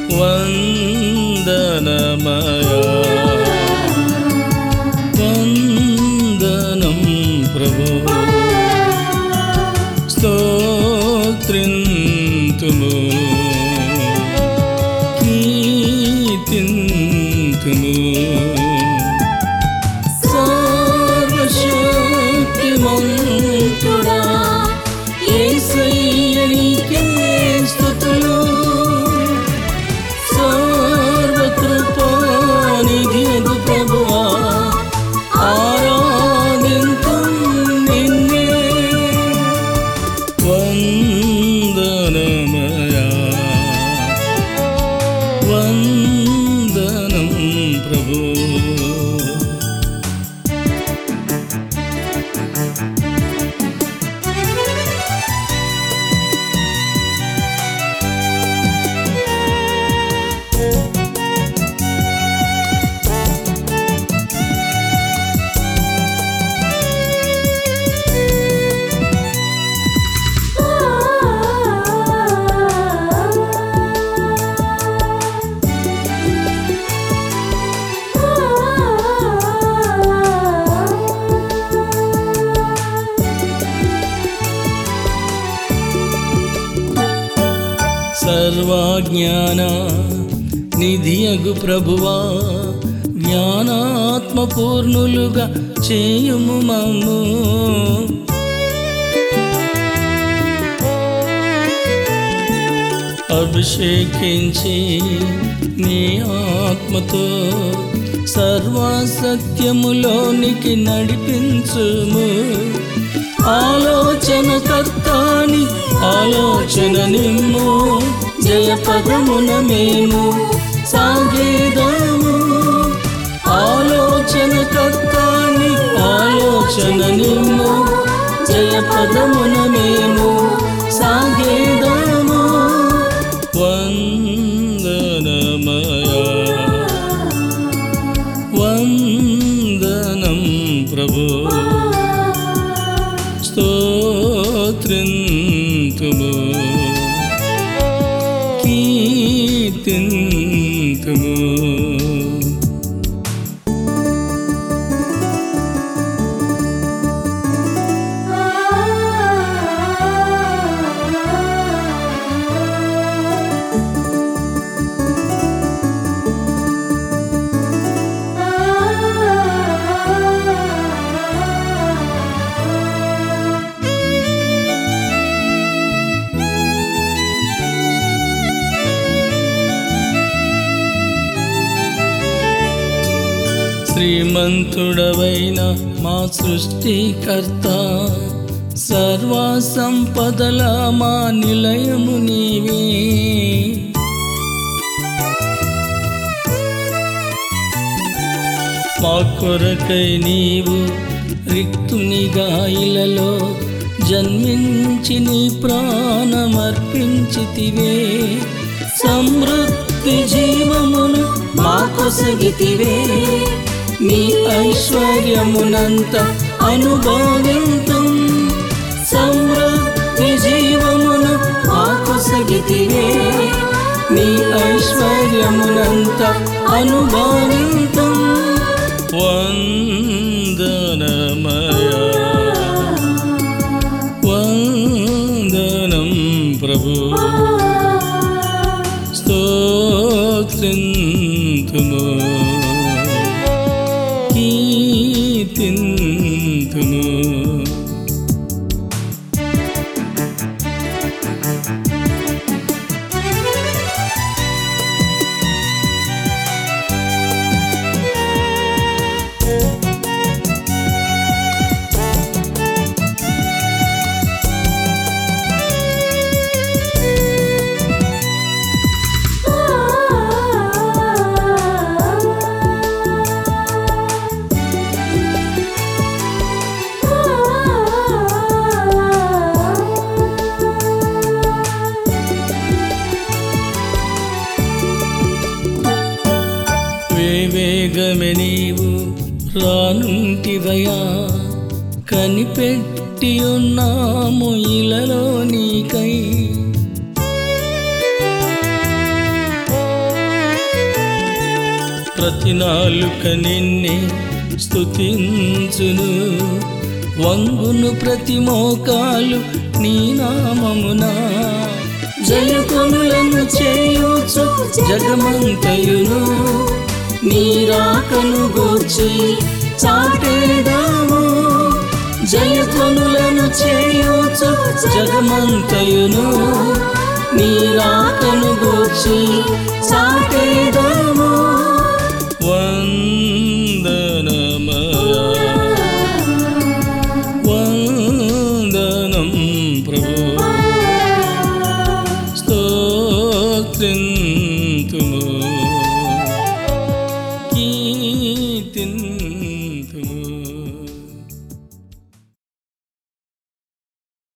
వందనమయా వందనం ప్రభు స్తోత్రింతుము కీర్తింతుము సర్వశక్తిమంతుడా యేసయ్య నీకే స్తుతులు సర్వకృపానిధియగు ప్రభువా ఆరాధింతుం నిన్నే వందనమయా వందనం ప్రభు సర్వజ్ఞాన నిధియగు ప్రభువా జ్ఞానాత్మ పూర్ణులుగా చేయుము మమ్ము అభిషేకించి నీ ఆత్మతో సర్వసత్యములోనికి నడిపించుము ఆలోచన కర్తాని ఆలోచన నిమ్ము జయ పదమున మేము సాగేదాము ఆలోచన కర్తాని ఆలోచన నిమ్ము జయ పదమున మేము సాగేదాము వందనమయా వందనం ప్రభు స్తోత్రింతుము కీర్తింతుము శ్రీమంతుడవైన మా సృష్టికర్త సర్వ సంపదల మా నిలయము నీవే మా కొరకై నీవు రిక్తునిగా ఇలలో జన్మించి నీ ప్రాణమర్పించితివే సమృద్ధి జీవమును మా కొసగితివే నీ ఐశ్వర్యమునంత అనుభవింతం సమృద్ధి జీవమును మా కొసగితివే నీ ఐశ్వర్యమునంత అనుభవింతం వందనమయా వందనం ప్రభు స్తోత్రింతుము కీర్తింతుము వేవేగమే నీవు రానుంటివయా కనిపెట్టి ఉన్నాము ఇలలో నీకై ప్రతి నాలుక నిన్నే స్తుతించును వంగును ప్రతి మోకాలు నీ నామమున జయకొనులను చేయుచు జగమంతయును నీరాకను గూర్చి చాటేదాము జయధ్వనులను చేయుచు జగమంతయును నీరాకను గూర్చి చాటేదాము వందనమయా వందనం ప్రభు స్తోత్రింతుము కీర్తిన్